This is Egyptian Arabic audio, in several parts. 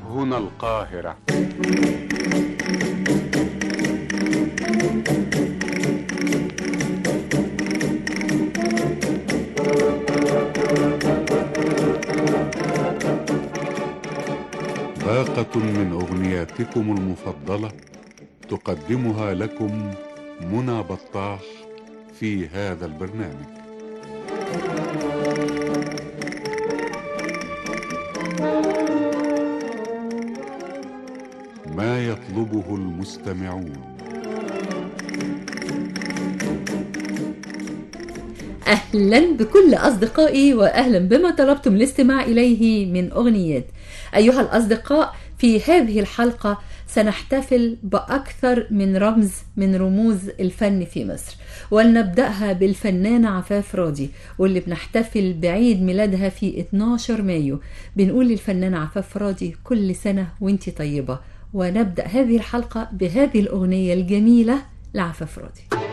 هنا القاهرة باقة من أغنياتكم المفضلة تقدمها لكم منى بطاح في هذا البرنامج ما يطلبه المستمعون أهلا بكل أصدقائي وأهلا بما طلبتم الاستماع إليه من أغنيات أيها الأصدقاء في هذه الحلقة سنحتفل بأكثر من رمز من رموز الفن في مصر ولنبدأها بالفنانة عفاف راضي واللي بنحتفل بعيد ميلادها في 12 مايو بنقول للفنانة عفاف راضي كل سنة وانتي طيبة ونبدأ هذه الحلقة بهذه الأغنية الجميلة لعفاف راضي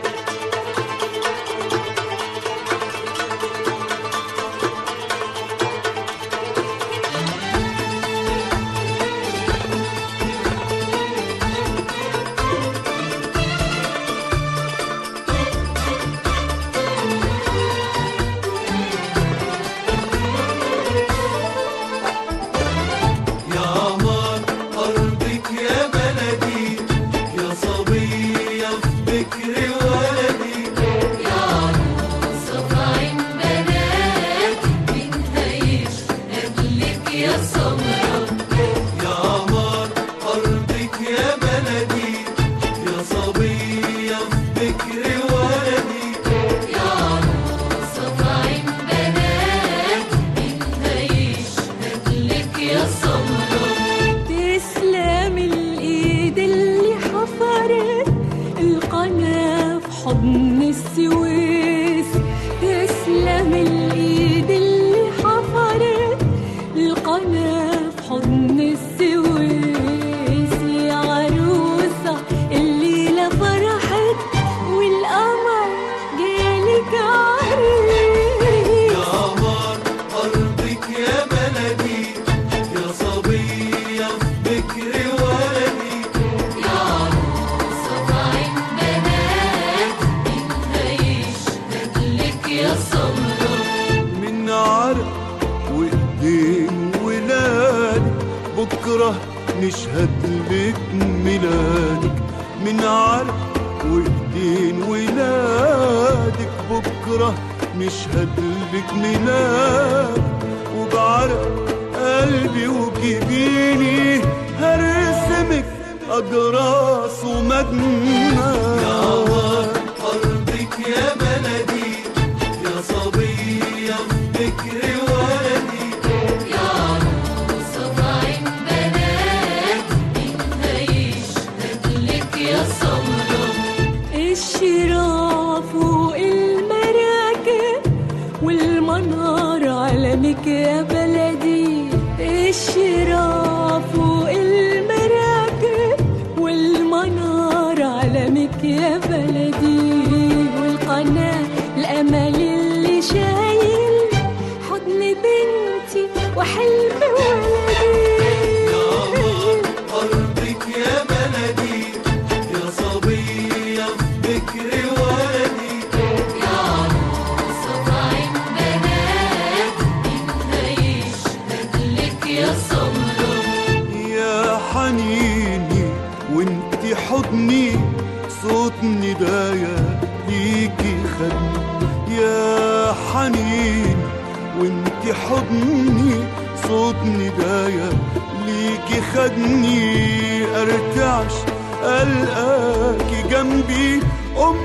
يا عمار أرضك يا بلدي يا صبية في بكر ولدي يا عروسة في عين بنات بنهيش قبلك يا سمرة يا عمار أرضك يا بلدي يا صبية في بكر ولدي يا عروسة في عين بنات بنهيش قبلك يا سمرة تسلم الايد اللي حفرت القناة في حضن السويس تسلم الايد اللي حفرت القناة في حضن السويس يا عروسة الليلة فرحت والقمر جالك عريس يا عمار أرضك يا بلدي يا صبية في بكر ولدي يا عروسة في عين بنات بنهيش قبلك يا سمرة من عرق وايدين ولادك بكره نشهد لك ميلادك من عرق وايدين ولادك بكره نشهد لك ميلادك وبعرق قلبي وجبيني هرسمك اجراس ومجنى يا عمار ارضك يا بلدي يا صبية في بكر ولدي يا عروسة في عين بنات بنهيش قبلك يا سمرة الشراف فوق المراكب والمنار علمك يا بلدي الشراف فوق المراكب والمنار علمك يا بلدي والقناة الأمل اللي شايل حضن بنتي وحلم يا عمار ولدي ارضك يا بلدي يا صبية في بكر ولدي يا عروسة في عين بنات بنهيش قبلك يا سمرة يا حنيني وانت حضني صوت ندايا ليكي خدني يا حنين وانت حضني صوت ندايا ليكي خدني ارتعش القاكي جنبي ام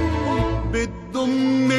بتضم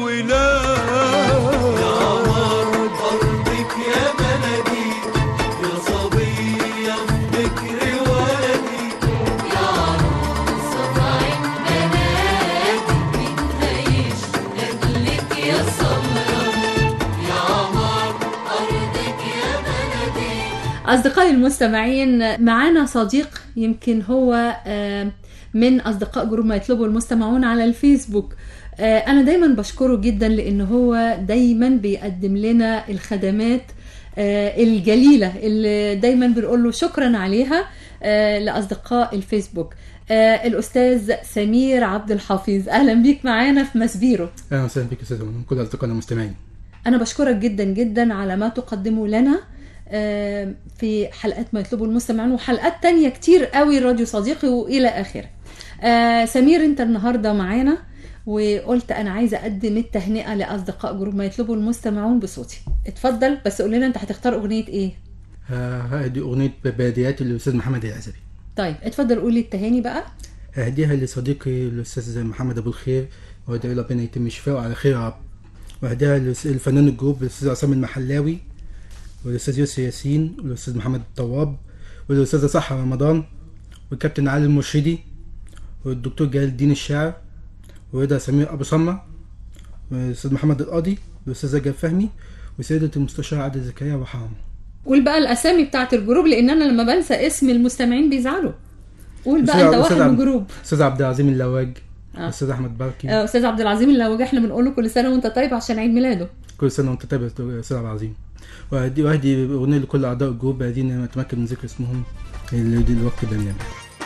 الولاد يا عمار ارضك يا بلدي يا صبية في بكر ولدي يا عروسة في عين بنات بنهيش قبلك يا سمرة يا عمار أرضك يا بلدي أصدقائي المستمعين معانا صديق يمكن هو آه، من أصدقاء جروب ما يطلبه المستمعون على الفيسبوك آه، أنا دايما بشكره جدا لأن هو دايما بيقدم لنا الخدمات آه، الجليلة اللي دايما بنقول له شكرا عليها آه، لأصدقاء الفيسبوك آه، الأستاذ سمير عبد الحفيظ أهلا بيك معانا في مسبيرو اهلا وسهلا بك يا استاذ منى كل اصدقائنا المستمعين أنا بشكرك جدا جدا على ما تقدمه لنا آه، في حلقات ما يطلبه المستمعون وحلقات تانية كتير قوي راديو صديقي وإلى آخره آه، سمير أنت النهاردة معانا وقلت أنا عايزة أقدم التهنئة لأصدقاء جروب ما يطلبه المستمعون بصوتي اتفضل بس قول لنا أنت هتختار أغنية إيه ه- هادي اغنيه باديات للاستاذ محمد العزبي طيب اتفضل قولي التهاني بقى اهديها لصديقي الاستاذ محمد ابو الخير وادعي له ربنا يتم شفاءه على خير يا رب واهديها للفنان الجروب الاستاذ عصام المحلاوي والاستاذ يوسف ياسين والاستاذ محمد الطواب والاستاذه صحة رمضان والكابتن علي المرشدي والدكتور جلال الدين الشاعر ورضا سمير ابو سمره والاستاذ محمد القاضي والاستاذ رجب فهمي وسيدة المستشار عادل زكريا وحرام قول بقى الاسامي بتاعت الجروب لان انا لما بنسى اسم المستمعين بيزعلوا قول بقى انت واحد من عبد- الجروب استاذ عبد العظيم اللواج آه. استاذ احمد بركي آه، استاذ عبد العظيم اللي احنا بنقول له كل سنه وانت طيب عشان عيد ميلاده كل سنه وانت طيب يا استاذ عبد العظيم واهدي واهدي اغنيه لكل اعضاء الجروب الذين اتمكن من ذكر اسمهم اللي دي الوقت البرنامج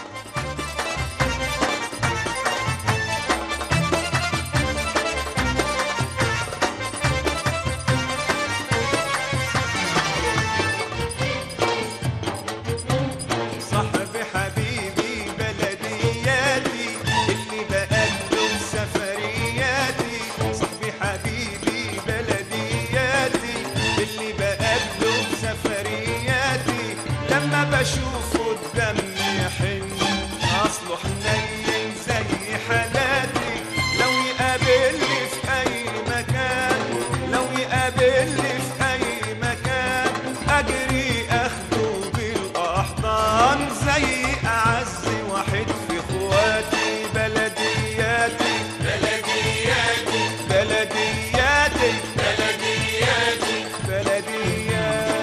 صاحبي حبيبي بلدياتي اللي بقدم سفرياتي صاحبي حبيبي بلدياتي اللي بقدم سفرياتي لما بشوفه قدامي يحن اصله حنين زي حالاتي لو يقابلني في اي مكان لو يقابلني في اي مكان اجري اخده بالاحضان زي اعز واحد في اخواتي بلدياتي بلدياتي بلدياتي بلدياتي بلدياتي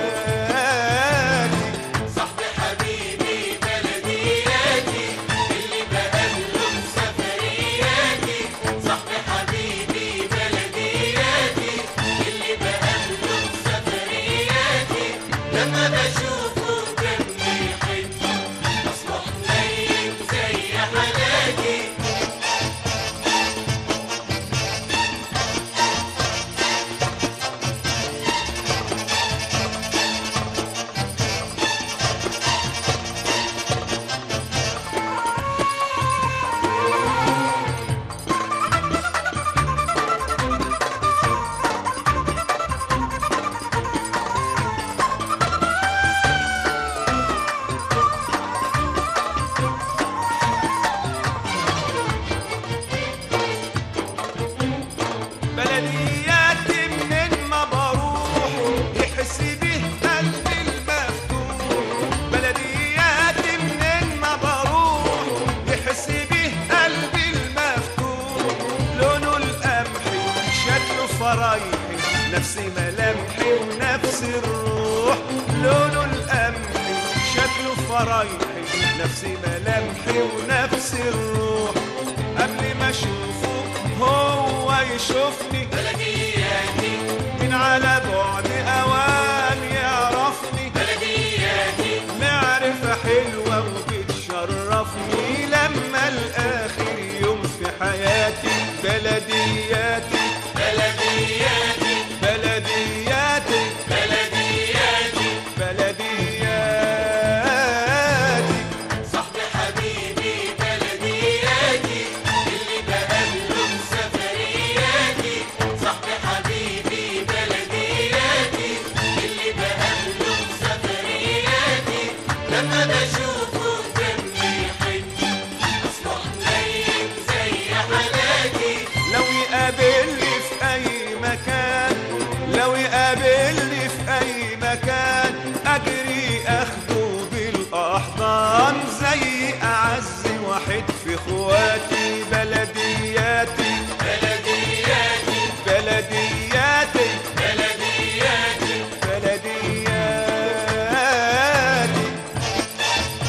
صاحبي حبيبي بلدياتي اللي بقلب سفرياتي صاحبي حبيبي بلدياتي اللي بقلب سفرياتي لما بشوفه دمي يحن اصبح نايم زي حالاتي بلدياتي منين ما بروح يحس بيه قلبي المفتوح بلدياتي منين ما بروح يحس بيه قلبي المفتوح لونه القمحي شكله فرايحي نفس ملامحي ونفس الروح لونه القمحي شكله فرايحي نفس ملامحي ونفس الروح قبل ما اشوفه هو يشوفني بلدياتي من على بعد اوان يعرفني بلدياتي معرفة حلوة وبتشرفني لما الاخر يوم في حياتي بلدياتي بلدياتي بلدياتي بلدياتي بلدياتي صاحبي حبيبي بلدياتي اللي بقلب سفرياتي صاحبي حبيبي بلدياتي اللي بقلب سفرياتي لما بشوفه دمي يحن اصبح نايم زي حالاتي لو يقابلني في اي مكان لو يقابلني في اي مكان اجري اخده بالاحضان زي اعز واحد في اخواتي بلدياتي بلدياتي بلدياتي بلدياتي بلدياتي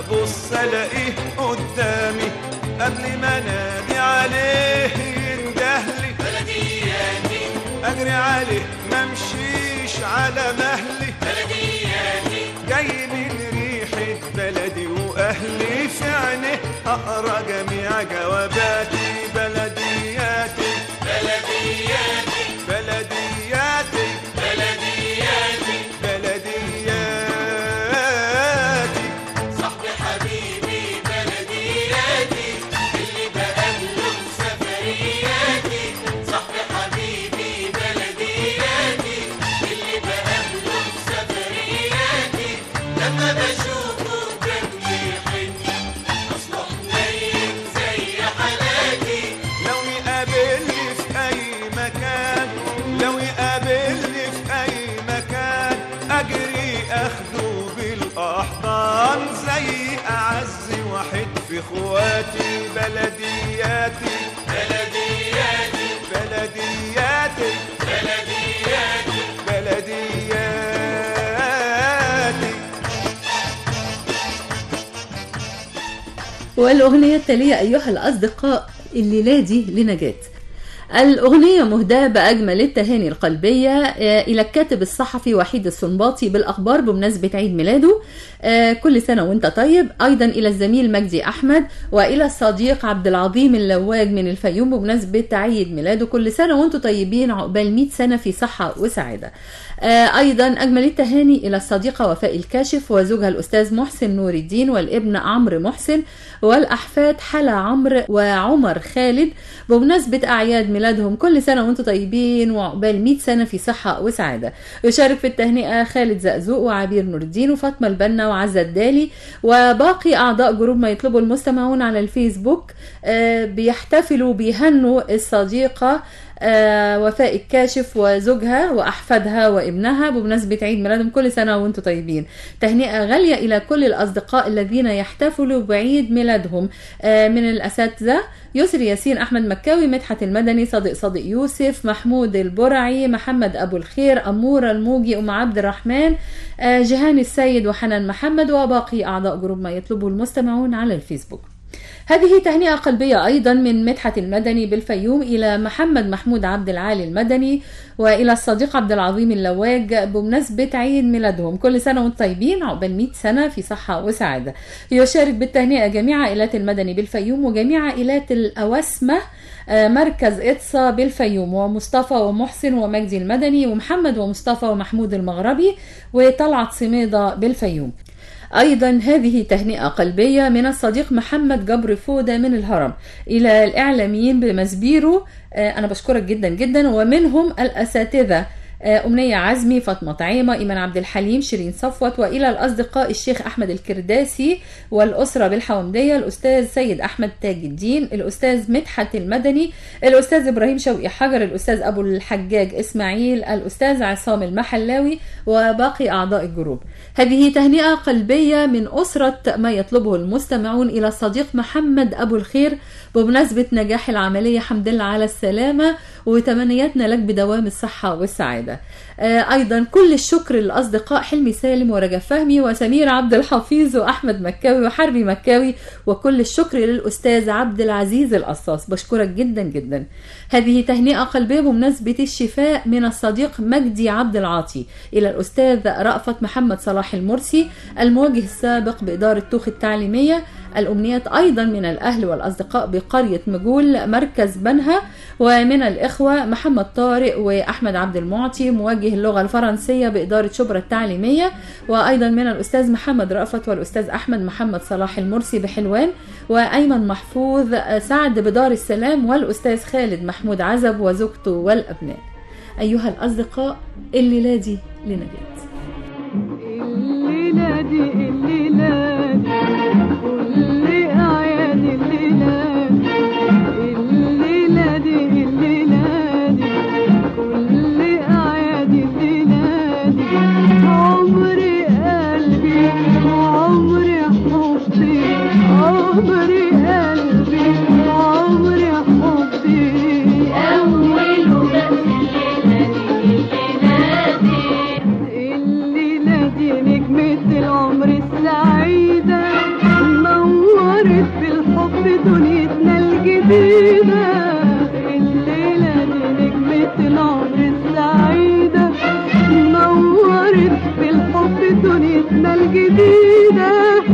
ابص الاقيه قدامي قبل ما انادي عليه يندهلي بلدياتي اجري عليه ممشيش على مهلي بلدياتي جاي من ريحة بلدي وأهلي في عينيه أقرأ جميع جواباتي بلدياتي بلدياتي بلدياتي بلدياتي بلدياتي صاحبي حبيبي بلدياتي اللي بقابله سفرياتي صاحبي حبيبي بلدياتي اللي بقابله سفرياتي لما بشوفه دمي يحن اصله حنين زي حالاتي لو يقابلني في أي مكان لو يقابلني في أي مكان أجري أخده بالأحضان زي أعز واحد في إخواتي بلدياتي بلدياتي بلدياتي بلدياتي بلدياتي والأغنية التالية أيها الأصدقاء الليلة دي لنجاة الأغنية مهداة بأجمل التهاني القلبية آه، إلى الكاتب الصحفي وحيد السنباطي بالأخبار بمناسبة عيد ميلاده آه، كل سنة وانت طيب أيضا إلى الزميل مجدي أحمد وإلى الصديق عبد العظيم اللواج من الفيوم بمناسبة عيد ميلاده كل سنة وانتم طيبين عقبال 100 سنة في صحة وسعادة آه، أيضا أجمل التهاني إلى الصديقة وفاء الكاشف وزوجها الأستاذ محسن نور الدين والابن عمرو محسن والأحفاد حلا عمرو وعمر خالد بمناسبة أعياد ميلادهم كل سنة وانتم طيبين وعقبال 100 سنة في صحة وسعادة يشارك في التهنئة خالد زقزوق وعبير نور الدين وفاطمة البنا وعزة الدالي وباقي أعضاء جروب ما يطلبه المستمعون على الفيسبوك آه، بيحتفلوا بيهنوا الصديقة آه، وفاء الكاشف وزوجها وأحفادها وابنها بمناسبة عيد ميلادهم كل سنة وانتم طيبين تهنئة غالية إلى كل الأصدقاء الذين يحتفلوا بعيد ميلادهم آه، من الأساتذة يسري ياسين أحمد مكاوي مدحت المدني صادق صادق يوسف محمود البرعي محمد أبو الخير أمورة الموجي أم عبد الرحمن آه، جهان السيد وحنان محمد وباقي أعضاء جروب ما يطلبه المستمعون على الفيسبوك هذه تهنئة قلبية أيضا من مدحت المدني بالفيوم إلى محمد محمود عبد العالي المدني وإلى الصديق عبد العظيم اللواج بمناسبة عيد ميلادهم كل سنة وانتم طيبين عقبال 100 سنة في صحة وسعادة يشارك بالتهنئة جميع عائلات المدني بالفيوم وجميع عائلات الأوسمة آه، مركز إطسا بالفيوم ومصطفى ومحسن ومجدي المدني ومحمد ومصطفى ومحمود المغربي وطلعت صميدة بالفيوم أيضا هذه تهنئة قلبية من الصديق محمد جبر فودة من الهرم إلى الإعلاميين بمسبيرو آه، أنا بشكرك جدا جدا ومنهم الأساتذة آه، أمنية عزمي فاطمة طعيمة إيمان عبد الحليم شيرين صفوت وإلى الأصدقاء الشيخ أحمد الكرداسي والأسرة بالحومدية الأستاذ سيد أحمد تاج الدين الأستاذ مدحت المدني الأستاذ إبراهيم شوقي حجر الأستاذ أبو الحجاج إسماعيل الأستاذ عصام المحلاوي وباقي أعضاء الجروب هذه تهنئة قلبية من أسرة ما يطلبه المستمعون إلى الصديق محمد أبو الخير بمناسبة نجاح العملية حمد لله على السلامة وتمنياتنا لك بدوام الصحة والسعادة آه، أيضا كل الشكر للأصدقاء حلمي سالم ورجب فهمي وسمير عبد الحفيظ وأحمد مكاوي وحربي مكاوي وكل الشكر للأستاذ عبد العزيز القصاص بشكرك جدا جدا هذه تهنئة قلبية بمناسبة الشفاء من الصديق مجدي عبد العاطي إلى الأستاذ رأفت محمد صلاح المرسي الموجه السابق بإدارة توخ التعليمية الأمنيات أيضا من الأهل والأصدقاء بقرية مجول مركز بنها ومن الإخوة محمد طارق وأحمد عبد المعطي موجه اللغة الفرنسية بإدارة شبرا التعليمية وأيضا من الأستاذ محمد رأفت والأستاذ أحمد محمد صلاح المرسي بحلوان وأيمن محفوظ سعد بدار السلام والأستاذ خالد محمود عزب وزوجته والأبناء أيها الأصدقاء الليلة دي لنجاة الليلة دي الليلة دي كل أعياد الليلة دي الليلة دي الليلة دي كل أعياد الليلة دي عمري قلبي وعمري حبي عمري قلبي وعمري حبي أول بس الليلة دي الليلة دي الليلة دي نجمة العمر السعيد جديدة الليلة دي نجمة العمر السعيدة نورت بالحب دنيتنا الجديدة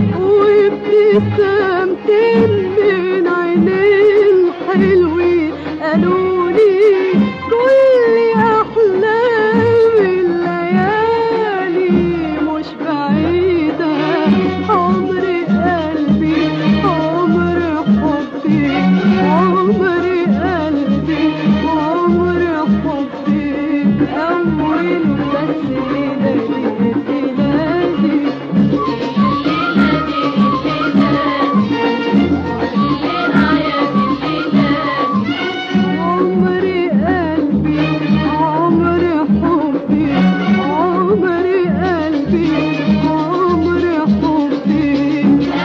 وابتسامتين من عينين حلوين قالولي كل أحلام الليالي مش بعيدة عمر قلبي عمر حبي عمر قلبي عمر حبي أول بس ليلادي ليلادي عمري قلبي عمري حبي عمري قلبي عمري حبي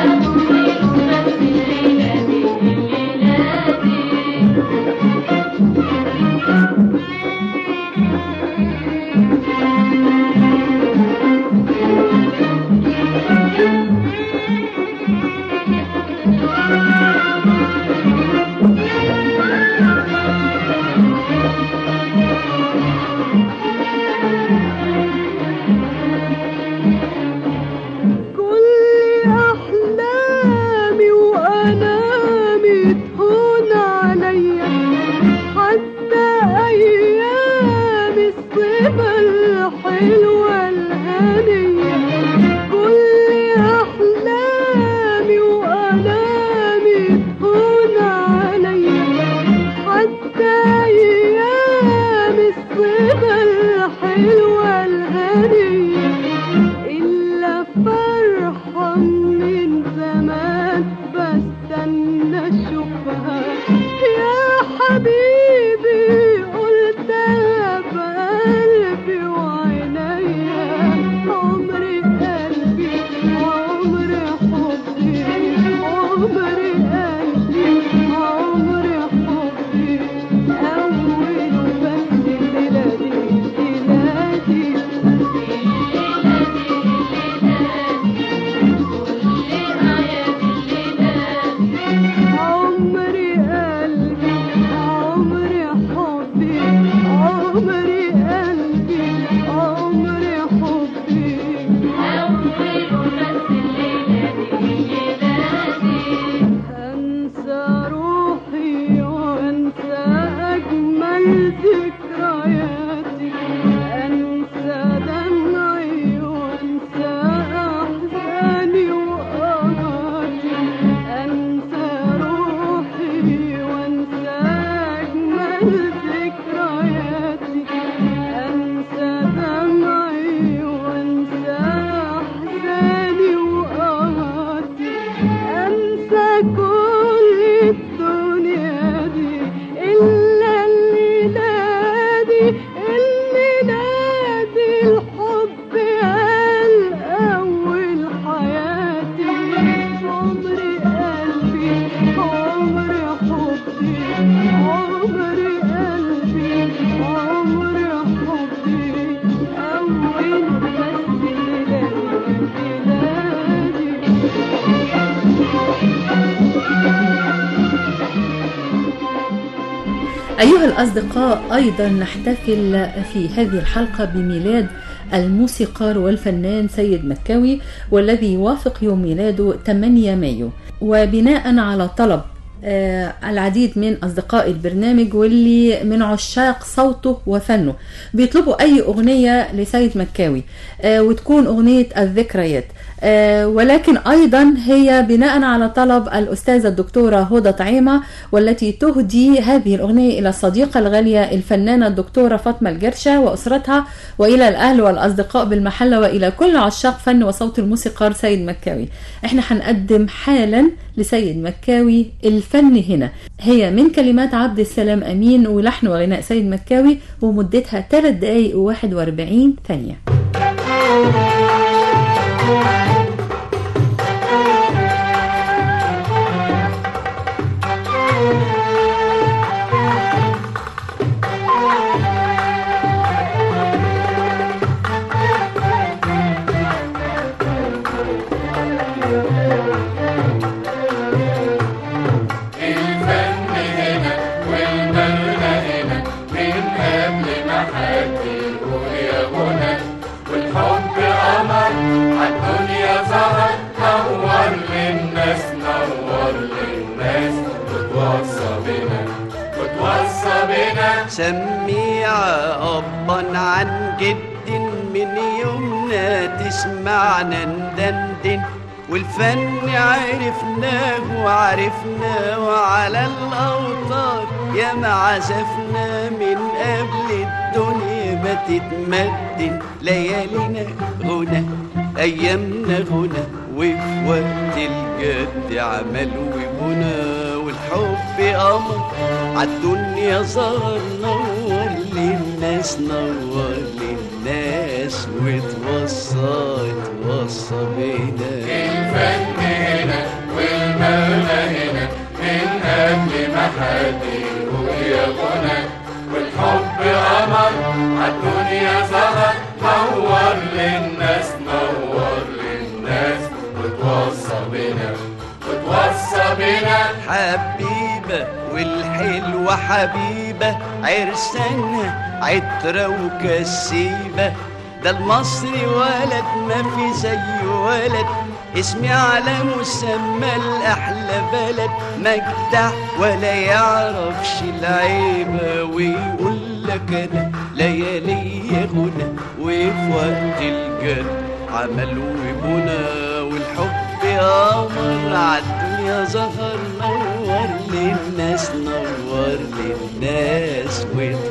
كل أحلامي وأنامي تهون عليا حتى أيام الصبا الحلوة الهنية كل أحلامي وأنامي تهون عليا حتى أيام الصبا الحلوة الهنية إلا فرحة من زمان بستنى أشوفها يا حبيبي قلتها بقلبي وعينيا عمري قلبي عمري حبي عمري قلبي عمري حبي أول بس ليلادي ليلادي عمري قلبي عمري حبي عمري قلبي عمري حبي أنسى روحي وأنسى أجمل ذكرياتي أنسى دمعي وأنسى أحزاني وآهاتي أنسى روحي وأنسى أجمل ذكرياتي أنسى دمعي وأنسى أحزاني وآهاتي أنسى كل الدنيا دي إلا الليلة دي الليلة دي الحب الأول حياتي عمري قلبي عمري حبي عمري قلبي عمري حبي أول بس ليلادي ليلادي أيها الأصدقاء أيضا نحتفل في هذه الحلقة بميلاد الموسيقار والفنان سيد مكاوي والذي يوافق يوم ميلاده 8 مايو وبناء على طلب آه، العديد من أصدقاء البرنامج واللي من عشاق صوته وفنه بيطلبوا أي أغنية لسيد مكاوي آه، وتكون أغنية الذكريات آه، ولكن أيضا هي بناء على طلب الأستاذة الدكتورة هدى طعيمة والتي تهدي هذه الأغنية إلى الصديقة الغالية الفنانة الدكتورة فاطمة الجرشة وأسرتها وإلى الأهل والأصدقاء بالمحلة وإلى كل عشاق فن وصوت الموسيقار سيد مكاوي احنا هنقدم حالا لسيد مكاوي الفن هنا هي من كلمات عبد السلام أمين ولحن وغناء سيد مكاوي ومدتها 3 دقايق و41 ثانية الفن بنا وتوصى بنا سميع أبا عن جد من يومنا تسمعنا ندندن والفن عرفناه وعرفناه وعلى الأوتار يا ما عزفنا من قبل الدنيا ما تتمدن ليالينا غنى أيامنا غنى وفي وقت الجد عمل وبنى والحب قمر عالدنيا ظهر نور للناس نور للناس وتوصى توصى بينا الفن هنا والمغنى هنا من قبل ما حد يقول يا غنى والحب قمر عالدنيا ظهر نور للناس نور للناس وتوصى بنا وتوصى بنا حبيبة والحلوة حبيبة عرسانها عترة وكسيبة ده المصري ولد ما في زيه ولد اسمي على مسمى الأحلى بلد مجدع ولا يعرفش العيبة ويقول لك أنا ليالي غنى وفي وقت الجد عمل وبنى والحب قمر عالدنيا ظهر نور للناس نور للناس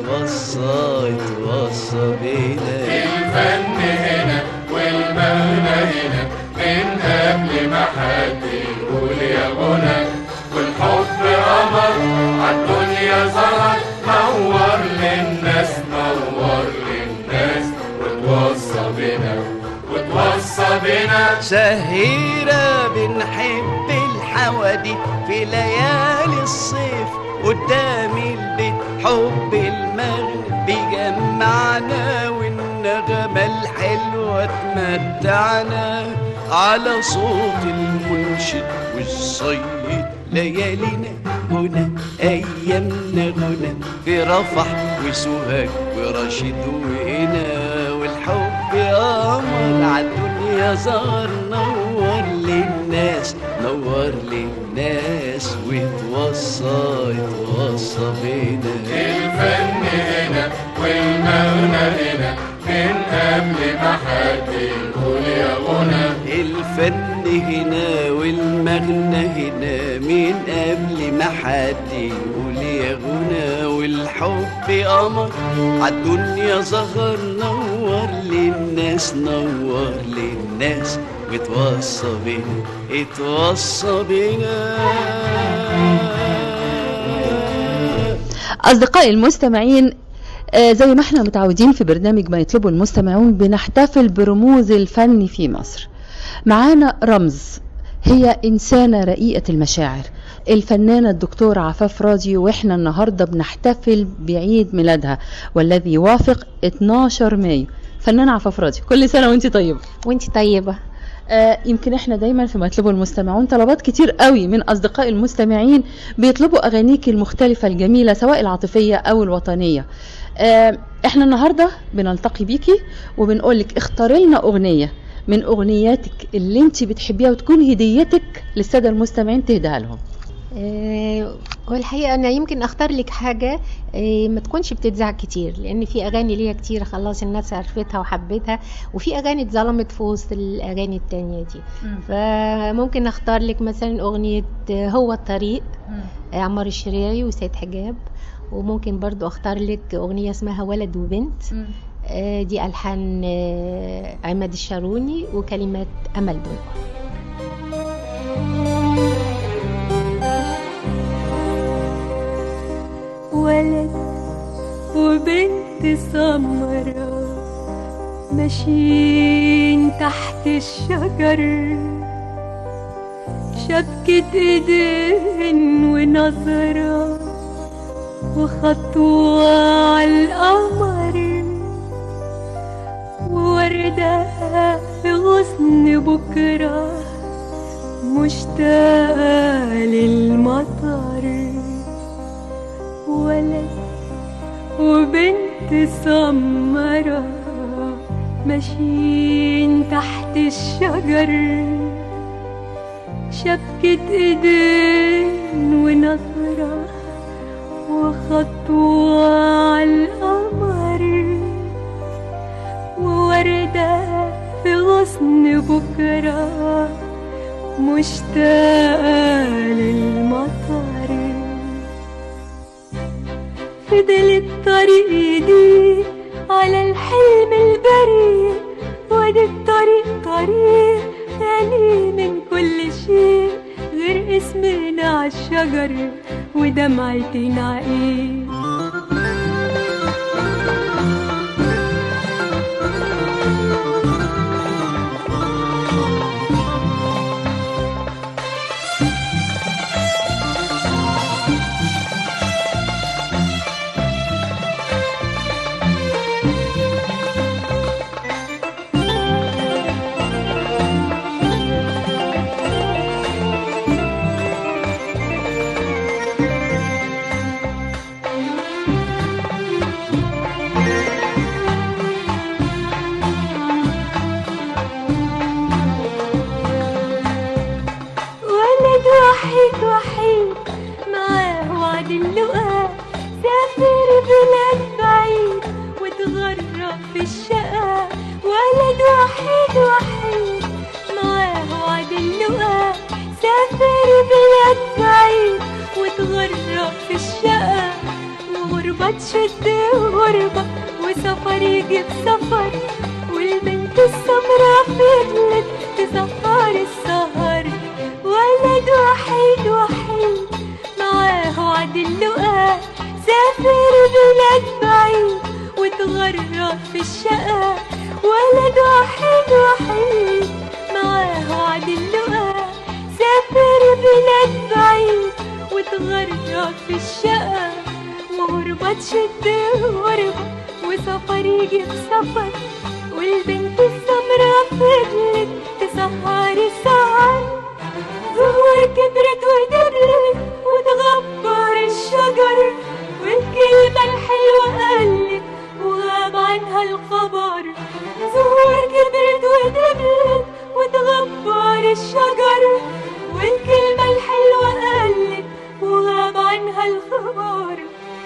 وتوصى توصى بينا الفن هنا والمغنى هنا من قبل ما حد يقول يا غنى والحب قمر عالدنيا ظهر نور للناس نور للناس وتوصى بنا وتوصى بنا سهيرة بنحب الحوادي في ليالي الصيف قدام البيت حب المغرب بيجمعنا والنغمة الحلوة تمتعنا على صوت المنشد والصيد ليالينا هنا أيامنا هنا في رفح وسوهاج ورشيد وهنا والحب قمر عالدنيا ظهر نور للناس نور للناس وتوصى توصى بينا الفن هنا والمغنى هنا من قبل ما حد يقول يا غنى الفن هنا والمغنى هنا من قبل ما حد يقول يا غنى والحب قمر عالدنيا ظهر نور للناس نور للناس وتوصى بينا اتوصى بينا أصدقائي المستمعين آه، زي ما احنا متعودين في برنامج ما يطلبه المستمعون بنحتفل برموز الفن في مصر معانا رمز هي إنسانة رقيقة المشاعر الفنانة الدكتورة عفاف راضي واحنا النهاردة بنحتفل بعيد ميلادها والذي يوافق 12 مايو فنانة عفاف راضي كل سنة وانت طيبة وانت طيبة آه يمكن احنا دايما في مطلبه المستمعون طلبات كتير قوي من اصدقاء المستمعين بيطلبوا اغانيك المختلفه الجميله سواء العاطفيه او الوطنيه آه احنا النهارده بنلتقي بيكي وبنقولك اختاري لنا اغنيه من اغنياتك اللي انت بتحبيها وتكون هديتك للساده المستمعين تهديها لهم آه، والحقيقة أنا يمكن أختار لك حاجة آه، ما تكونش بتتذاع كتير لأن في أغاني ليا كتير خلاص الناس عرفتها وحبتها وفي أغاني اتظلمت في وسط الأغاني التانية دي فممكن أختار لك مثلا أغنية آه، هو الطريق آه، عمار الشريعي وسيد حجاب وممكن برضو أختار لك أغنية اسمها ولد وبنت آه، دي ألحان آه، عماد الشاروني وكلمات أمل دنيا ولد وبنت سمرة ماشيين تحت الشجر شبكة ايدين ونظرة وخطوة عالقمر ووردة في غصن بكرة مشتاقة للمطر ولد وبنت سمرة ماشيين تحت الشجر شبكة ايدين ونظرة خطوة على القمر ووردة في غصن بكرة مشتاقة للمطر فضل الطريق دي على الحلم البريء وادي الطريق طريق غني من كل شيء غير اسمنا عالشجر ودمعتنا عقيق ولد وحيد وحيد معاه وعد اللقاء سافر بلاد بعيد وتغرب في الشقاء ولد وحيد وحيد معاه وعد اللقاء سافر بلاد بعيد وتغرب في الشقاء وغربة تشد غربة وسفر يجيب سفر والبنت السمرا فضلت تسهر السهر ولد وحيد وحيد معاه وعد اللقاء سافر بلاد بعيد وتغرب في الشقاء ولد وحيد وحيد معاه وعد اللقاء سافر بلاد بعيد وتغرب في الشقاء وغربة تشد غربة وسفر يجيب سفر والبنت السمرا فضلت تسهر السهر زهور كبرت ودبلت وتغبر الشجر والكلمة الحلوة قلت وغاب عنها الخبر زهور كبرت ودبلت وتغبر الشجر والكلمة الحلوة قلت وغاب عنها الخبر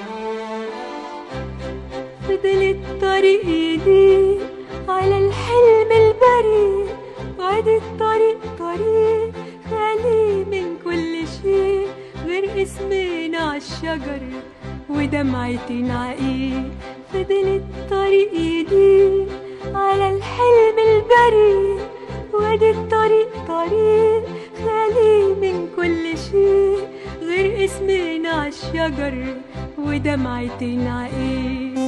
فضل الطريق دي على الحلم البريء وادي الطريق طريق خالي من كل شيء غير اسمنا عالشجر ودمعتنا عقيق فضل الطريق دي على الحلم البريء وادي الطريق طريق خالي من كل شيء غير اسمنا عالشجر ودمعتنا عقيق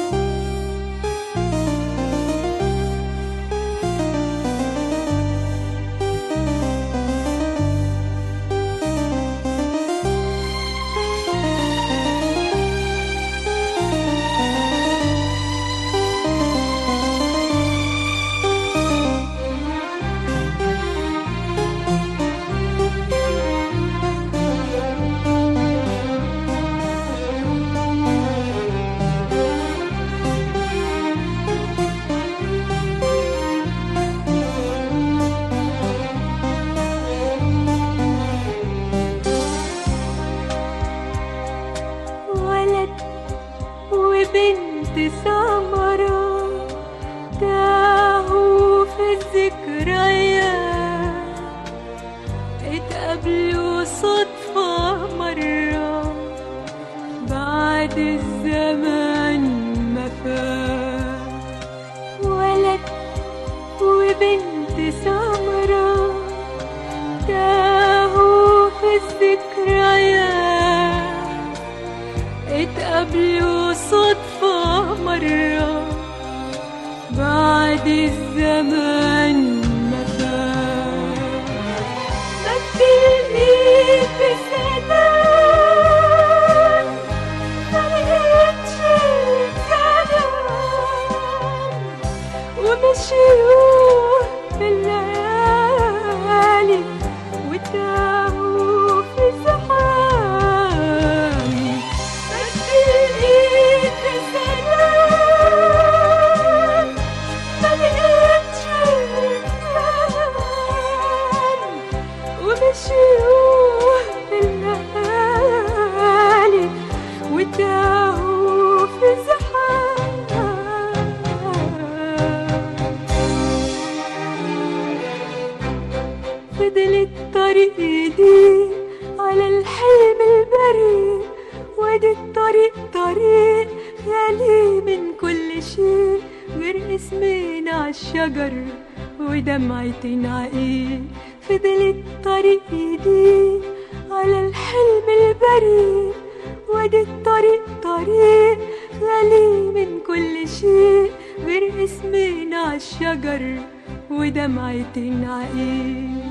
ولد وبنت سمرة تاهوا في الذكريات اتقابلوا صدفة مرة بعد الزمن ما فات ولد وبنت سمرة تاهوا في الذكريات اتقابلوا صدفة مرة بعد الزمان ما فات مد الايد في سلام ما لقيتش الكلام ومشيوا في الليالي وتاهوا في زحام بس الايد في سلام ما لقيتش ودي الطريق طريق غالي من كل شيء غير اسمين عالشجر ودمعة عقيل فضل الطريق يضيق على الحلم البريء ودي الطريق طريق غالي من كل شيء غير اسمين عالشجر ودمعة عقيل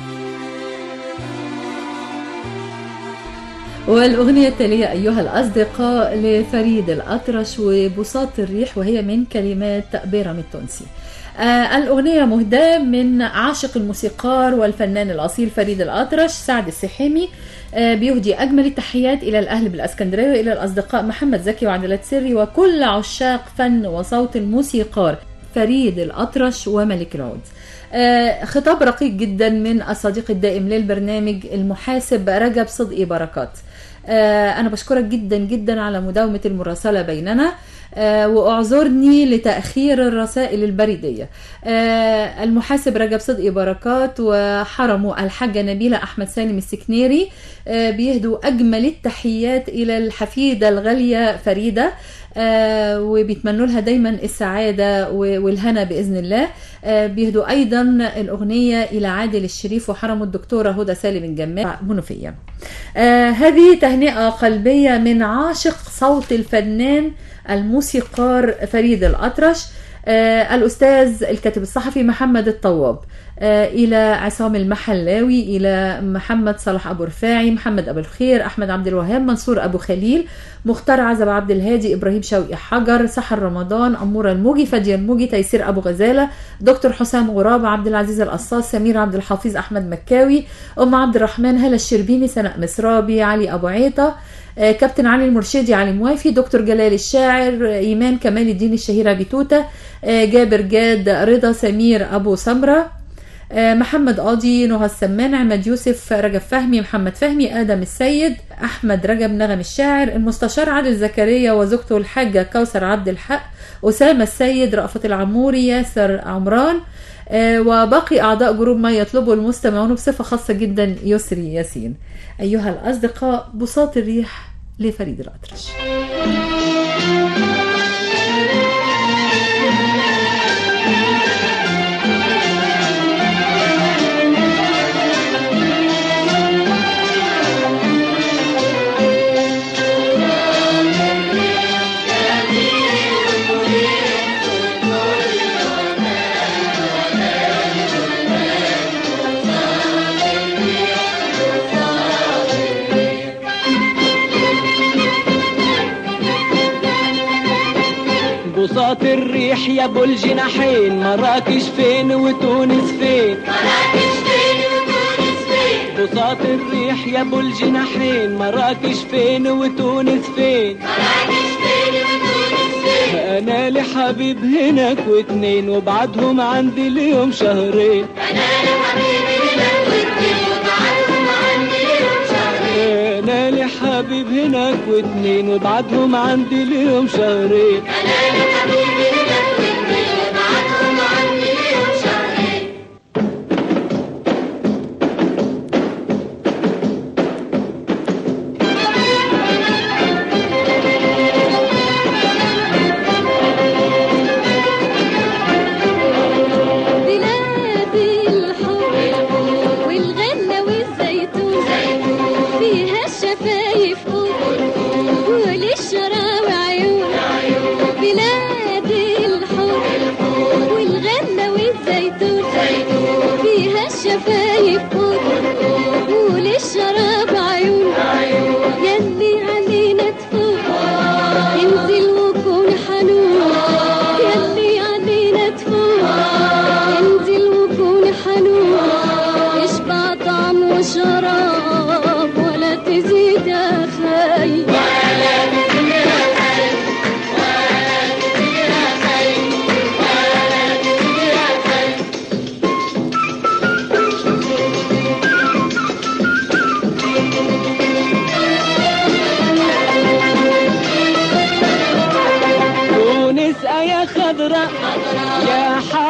والأغنية التالية أيها الأصدقاء لفريد الأطرش وبساط الريح وهي من كلمات بيرام التونسي آه الأغنية مهداة من عاشق الموسيقار والفنان الأصيل فريد الأطرش سعد السحيمي آه بيهدي أجمل التحيات إلى الأهل بالأسكندرية وإلى الأصدقاء محمد زكي وعدلات سري وكل عشاق فن وصوت الموسيقار فريد الأطرش وملك العود آه، خطاب رقيق جدا من الصديق الدائم للبرنامج المحاسب رجب صدقي بركات آه، أنا بشكرك جدا جدا على مداومة المراسلة بيننا آه، واعذرني لتأخير الرسائل البريدية آه، المحاسب رجب صدقي بركات وحرمه الحاجة نبيلة أحمد سالم السكنيري آه، بيهدوا أجمل التحيات إلى الحفيدة الغالية فريدة آه، وبيتمنوا لها دايما السعادة و- والهنا بإذن الله آه، بيهدوا أيضا الأغنية إلى عادل الشريف وحرموا الدكتورة هدى سالم الجماع منوفية آه، هذه تهنئة قلبية من عاشق صوت الفنان الموسيقار فريد الأطرش آه، الأستاذ الكاتب الصحفي محمد الطواب آه، إلى عصام المحلاوي إلى محمد صلاح أبو رفاعي محمد أبو الخير أحمد عبد الوهاب منصور أبو خليل مختار عزب عبد الهادي إبراهيم شوقي حجر سحر رمضان أمورة الموجي فادية الموجي تيسير أبو غزالة دكتور حسام غراب عبد العزيز القصاص سمير عبد الحفيظ أحمد مكاوي أم عبد الرحمن هلا الشربيني سناء مصرابي علي أبو عيطة آه، كابتن علي المرشدي علي موافي دكتور جلال الشاعر آه، إيمان كمال الدين الشهيرة بتوتة آه، جابر جاد رضا سمير أبو سمرة آه، محمد قاضي نهى السمان عماد يوسف رجب فهمي محمد فهمي آدم السيد أحمد رجب نغم الشاعر المستشار عادل زكريا وزوجته الحاجة كوثر عبد الحق أسامة السيد رأفت العموري ياسر عمران آه، وباقي أعضاء جروب ما يطلبه المستمعون بصفة خاصة جدا يسري ياسين أيها الأصدقاء بساط الريح لفريد الأطرش بساط الريح يا ابو الجناحين مراكش فين وتونس فين بساط الريح يا ابو الجناحين مراكش فين وتونس فين انا لحبيب هناك واتنين وبعدهم عندي اليوم شهرين انا لحبيب هناك واتنين وبعدهم عندي اليوم شهرين بلاد الحب والغلة والزيتون فيها الشفايف قول وللشراوي عيون بلاد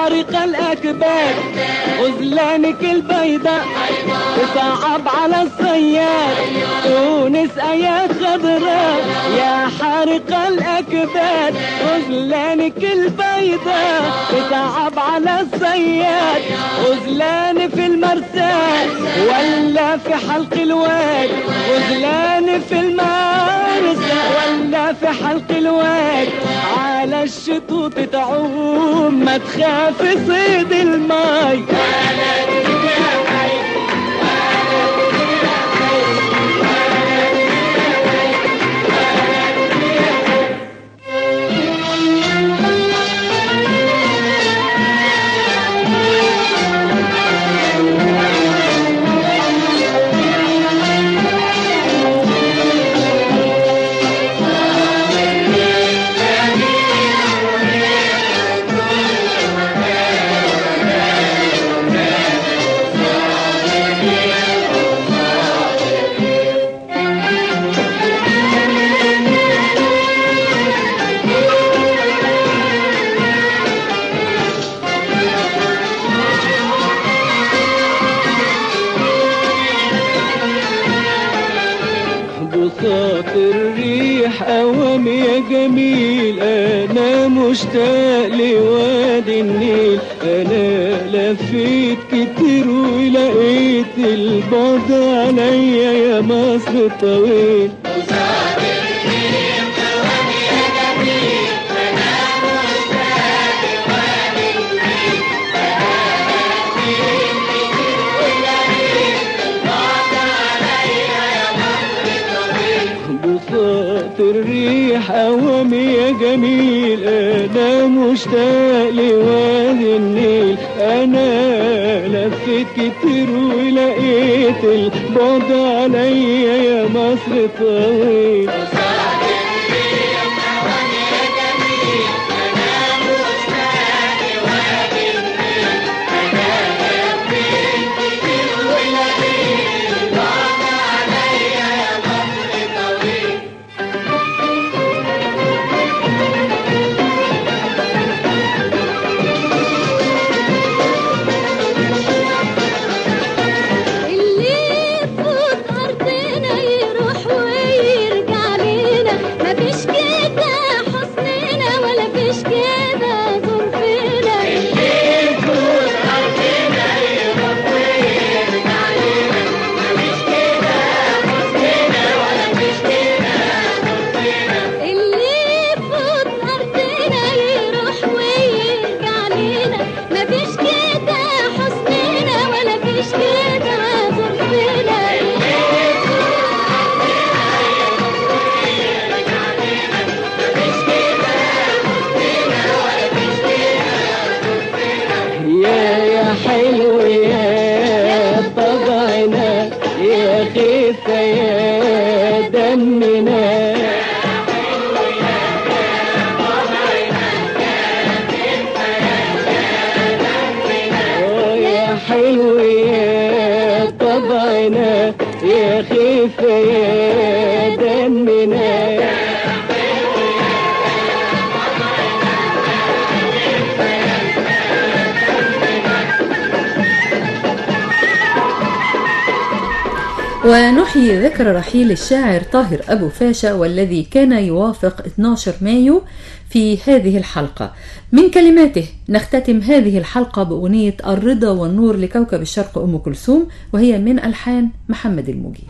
حارق الأكباد غزلانك البيضاء تصعب على الصياد تونس آيات خضراء يا حارق الأكباد غزلانك البيضاء تصعب على الصياد غزلان في المرسال ولا في حلق الواد غزلان في المرسال ولا في حلق الواد على الشطوط تعوم ما تخاف صيد الماي بساط الريح أوام يا جميل أنا مشتاق لوادي النيل أنا لفيت كتير ولقيت البعد عليا يا مصر الطويل بساط الريح أوام يا جميل أنا مشتاق لوادي النيل أنا لفيت كتير ولقيت البعد عليا يا مصر طويل اللي يفوت أرضنا يروح ويرجع لنا مفيش كده حسننا ولا فيش كده ظروفنا اللي يفوت أرضنا يروح ويرجع لنا مفيش كده حسننا ولا فيش كده ظروفنا اللي يفوت أرضنا يروح ويرجع لنا مفيش كده حسننا ولا فيش كده ظروفنا يا يا حلو يا طبعنا يا خفة يا دمنا آه يا حلو يا طبعنا يا خفة يا دمنا ونحيي ذكرى رحيل الشاعر طاهر أبو فاشا والذي كان يوافق 12 مايو في هذه الحلقة من كلماته نختتم هذه الحلقة بأغنية الرضا والنور لكوكب الشرق أم كلثوم وهي من ألحان محمد الموجي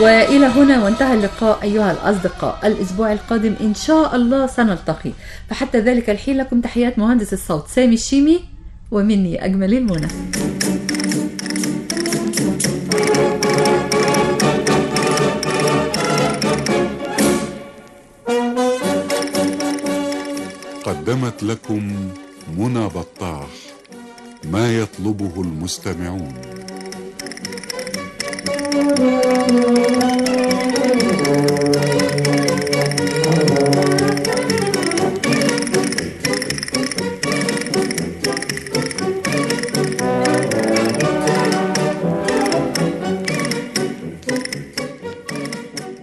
والى هنا وانتهى اللقاء ايها الاصدقاء الاسبوع القادم ان شاء الله سنلتقي فحتى ذلك الحين لكم تحيات مهندس الصوت سامي الشيمي ومني اجمل المنى قدمت لكم منى بطاح ما يطلبه المستمعون